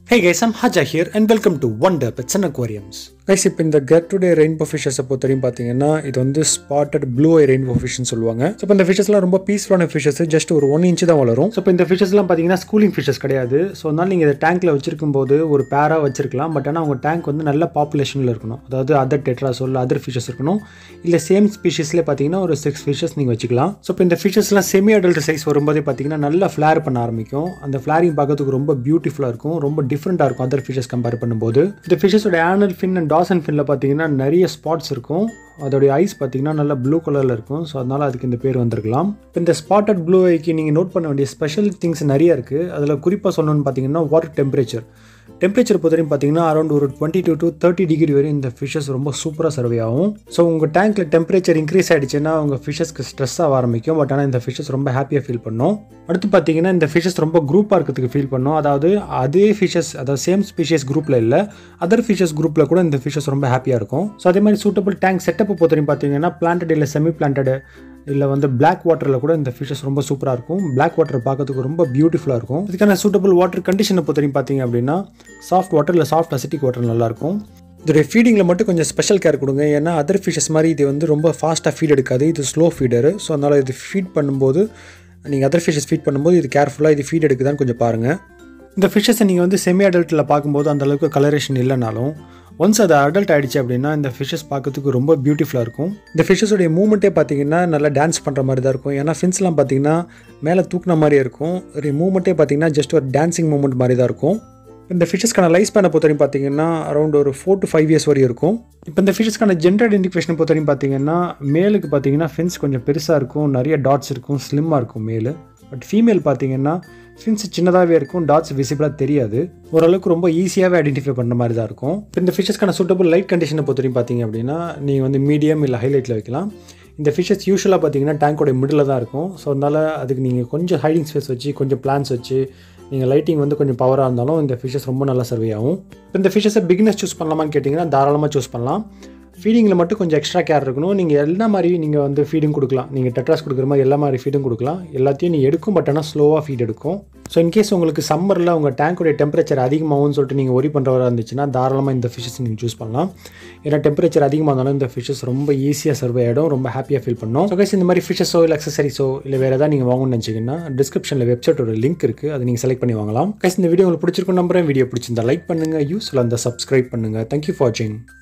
Hey guys, I'm Haja here and welcome to Wonder Pets and Aquariums. Guys இப்போ இந்த get today rainbow ஃபிஷஸை பொறுத்தவரையும் பார்த்தீங்கன்னா இது வந்து ஸ்பாட்டட் ப்ளூ ஐ ரெயின்போ ஃபிஷ்னு சொல்லுவாங்க ஸோ இப்போ இந்த ஃபிஷஸ்லாம் ரொம்ப பீஸ்ஃபுல்லான ஃபிஷஸ் ஜஸ்ட் ஒரு ஒன் இன்ச்சு தான் வளரும் ஸோ இப்போ இந்த ஃபிஷஸ்லாம் பார்த்தீங்கன்னா ஸ்கூலிங் ஃபிஷஸ் கிடையாது ஸோ அதனால நீங்கள் இதை டேங்க்கில் வச்சிருக்கும் போது ஒரு பேராக வச்சிருக்கலாம் பட் ஆனால் உங்கள் டேங்க் வந்து நல்ல பாப்புலேஷனில் இருக்கணும் அதாவது அதர் டெட்ராசோல் அதர் ஃபிஷஸ் இருக்கணும் இல்லை சேம் ஸ்பீஷஸ்லேயே பார்த்தீங்கன்னா ஒரு சிக்ஸ் ஃபிஷஸ் நீங்கள் வச்சுக்கலாம் ஸோ இப்போ இந்த ஃபிஷஸ்லாம் செமி அடல்ட் சைஸ் வரும்போதே பார்த்தீங்கன்னா நல்லா ஃப்ளேர் பண்ண ஆரம்பிக்கும் அந்த ஃப்ளாரிங் பார்க்கறதுக்கு ரொம்ப பியூட்டிஃபுல்லாக இருக்கும் ரொம்ப டிஃப்ரெண்ட்டாக இருக்கும் அதர் ஃபிஷஸ் கம்பேர் பண்ணும்போது இந்த ஃபிஷஸோட ஆனல் ஃபின் அண்ட் டாசன் ஃபின்ல பார்த்தீங்கன்னா நிறைய ஸ்பாட்ஸ் இருக்கும் அதோடைய ஐஸ் பார்த்தீங்கன்னா நல்லா ப்ளூ கலரில் இருக்கும் ஸோ அதனால் அதுக்கு இந்த பேர் வந்திருக்கலாம் இப்போ இந்த ஸ்பாட்டட் ப்ளூ ஐக்கு நீங்கள் நோட் பண்ண வேண்டிய ஸ்பெஷல் திங்ஸ் நிறைய இருக்குது அதில் குறிப்பாக சொல்லணும்னு பார்த்தீங்கன்னா வாட்டர் டெம்பரேச்சர் டெம்பரேச்சர் பொறுத்தவரையும் பார்த்தீங்கன்னா அரௌண்ட் ஒரு twenty two to thirty degree வரையும் இந்த ஃபிஷஸ் ரொம்ப சூப்பராக சர்வே ஆகும் ஸோ உங்கள் டேங்க்கில் டெம்பரேச்சர் இன்க்ரீஸ் ஆகிடுச்சுன்னா உங்கள் ஃபிஷஸ்க்கு ஸ்ட்ரெஸ் ஆக ஆரம்பிக்கும் பட் ஆனால் இந்த ஃபிஷஸ் ரொம்ப ஹாப்பியாக ஃபீல் பண்ணும் அடுத்து பார்த்தீங்கன்னா இந்த ஃபிஷஸ் ரொம்ப குரூப்பாக இருக்கிறதுக்கு ஃபீல் பண்ணும் அதாவது அதே ஃபிஷஸ் அதாவது சேம் ஸ்பீஷியஸ் குரூப்பில் இல்லை அதர் ஃபிஷஸ் குரூப்பில் கூட இந்த ஃபிஷஸ் ரொம்ப ஹாப்பியாக இருக்கும் ஸோ அதே மாதிரி சூட்டபிள் டேங்க் செட்டப் பொறுத்தவரையும் பார்த்தீங்கன்னா பிளான்டட் இல்லை செமி பிளான்டட் இல்லை வந்து பிளாக் வாட்டரில் கூட இந்த ஃபிஷஸ் ரொம்ப சூப்பராக இருக்கும் பிளாக் வாட்டர் பார்க்கறதுக்கு ரொம்ப பியூட்டிஃபுல்லாக இருக்கும் இதுக்கான சூட்டபிள் வாட்டர் கண்டிஷனை பொறுத்தவரையும் பார்த்தீங்க அப்படின்னா சாஃப்ட் வாட்டர் இல்லை சாஃப்ட் அசிட்டிக் வாட்டர் நல்லாயிருக்கும் இதோடைய ஃபீடிங்கில் மட்டும் கொஞ்சம் ஸ்பெஷல் கேர் கொடுங்க ஏன்னா அதர் ஃபிஷஸ் மாதிரி இது வந்து ரொம்ப ஃபாஸ்ட்டாக ஃபீட் எடுக்காது இது ஸ்லோ ஃபீடரு ஸோ அதனால் இது ஃபீட் பண்ணும்போது நீங்கள் அதர் ஃபிஷஸ் ஃபீட் பண்ணும்போது இது கேர்ஃபுல்லாக இது ஃபீட் எடுக்குதான்னு கொஞ்சம் பாருங்கள் இந்த ஃபிஷஸை நீங்கள் வந்து செமி அடல்ட்டில் பார்க்கும்போது அந்த அளவுக்கு கலரேஷன் இல்லைனாலும் ஒன்ஸ் அது அடல்ட் ஆகிடுச்சு அப்படின்னா இந்த ஃபிஷஸ் பார்க்கறதுக்கு ரொம்ப பியூட்டிஃபுல்லாக இருக்கும் இந்த ஃபிஷஸோடைய மூமெண்ட்டே பார்த்தீங்கன்னா நல்லா டான்ஸ் பண்ணுற மாதிரி தான் இருக்கும் ஏன்னா ஃபின்ஸ்லாம் பார்த்தீங்கன்னா மேலே தூக்குன மாதிரியே இருக்கும் ஒரு மூமெண்ட்டே பார்த்தீங்கன்னா ஜஸ்ட் ஒரு டான்சிங் மூமெண்ட் மாதிரி தான் இருக்கும் இந்த ஃபிஷஸ்க்கான லைஃப் ஸ்பேனை பொறுத்தவரையும் பார்த்தீங்கன்னா அரௌண்ட் ஒரு ஃபோர் டு ஃபைவ் இயர்ஸ் வரையும் இருக்கும் இப்போ இந்த ஃபிஷஸ்க்கான ஜென்டர் இண்டிகேஷனை பொறுத்தவரையும் பார்த்தீங்கன்னா மேலுக்கு பார்த்தீங்கன்னா ஃபின்ஸ் கொஞ்சம் பெருசாக இருக்கும் நிறைய டாட்ஸ் இருக்கும் ஸ்லிம்மாக இருக்கும் மேலு பட் ஃபீமேல் பார்த்தீங்கன்னா ஃபின்ஸ் சின்னதாகவே இருக்கும் டாட்ஸ் விசிபிளாக தெரியாது ஓரளவுக்கு ரொம்ப ஈஸியாகவே ஐடென்டிஃபை பண்ணுற மாதிரி தான் இருக்கும் இப்போ இந்த ஃபிஷஸ்க்கான சூட்டபிள் லைட் கண்டிஷனை பொறுத்தவரையும் பார்த்தீங்க அப்படின்னா நீங்கள் வந்து மீடியம் இல்லை ஹைலைட்டில் வைக்கலாம் இந்த ஃபிஷஸ் யூஸ்வலாக பார்த்தீங்கன்னா டேங்கோட மிடில் தான் இருக்கும் ஸோ அதனால் அதுக்கு நீங்கள் கொஞ்சம் ஹைடிங் ஸ்பேஸ் வச்சு கொஞ்சம் பிளான்ஸ் வச்சு நீங்கள் லைட்டிங் வந்து கொஞ்சம் பவராக இருந்தாலும் இந்த ஃபிஷஸ் ரொம்ப நல்லா சர்வே ஆகும் இப்போ இந்த ஃபிஷஸை பிகினஸ் சூஸ் பண்ணலாமான்னு கேட்டிங்கன்னா தாராளமாக சூஸ் பண்ணலாம் ஃபீடிங்கில் மட்டும் கொஞ்சம் எக்ஸ்ட்ரா கேர் இருக்கணும் நீங்கள் எல்லா மாதிரி நீங்கள் வந்து ஃபீடிங் கொடுக்கலாம் நீங்கள் டெட்ராஸ் கொடுக்குற மாதிரி எல்லா மாதிரி ஃபீடும் கொடுக்கலாம் எல்லாத்தையும் நீங்கள் எடுக்கும் பட் ஆனால் ஸ்லோவாக ஃபீட் எடுக்கும் ஸோ இன்கேஸ் உங்களுக்கு சம்மரில் உங்கள் டேங்க்குடைய டெம்பரேச்சர் அதிகமாகும்னு சொல்லிட்டு நீங்கள் ஒரி பண்ணுறவராக இருந்துச்சுன்னா தாராளமாக இந்த ஃபிஷஸ் நீங்கள் சூஸ் பண்ணலாம் ஏன்னா டெம்பரேச்சர் அதிகமாக இருந்தாலும் இந்த ஃபிஷஸ் ரொம்ப ஈஸியாக சர்வே ஆகிடும் ரொம்ப ஹாப்பியாக ஃபீல் பண்ணும் ஸோ கைஸ் இந்த மாதிரி ஃபிஷஸோ இல்லை அக்சசரிஸோ இல்லை வேறு ஏதாவது நீங்கள் வாங்கணும்னு நினச்சிங்கன்னா டிஸ்கிரிப்ஷனில் வெப்சைட்டோட லிங்க் இருக்குது அதை நீங்கள் செலக்ட் பண்ணி வாங்கலாம் கைஸ் இந்த வீடியோ உங்களுக்கு பிடிச்சிருக்கும் நம்புறேன் வீடியோ பிடிச்சிருந்தா லைக் பண்ணுங்கள் யூஸ்ஃபுல்லாக இருந்தால் சப்ஸ்கிரைப் பண்ணுங்கள் தேங்க்யூ ஃபார் வாட்சிங்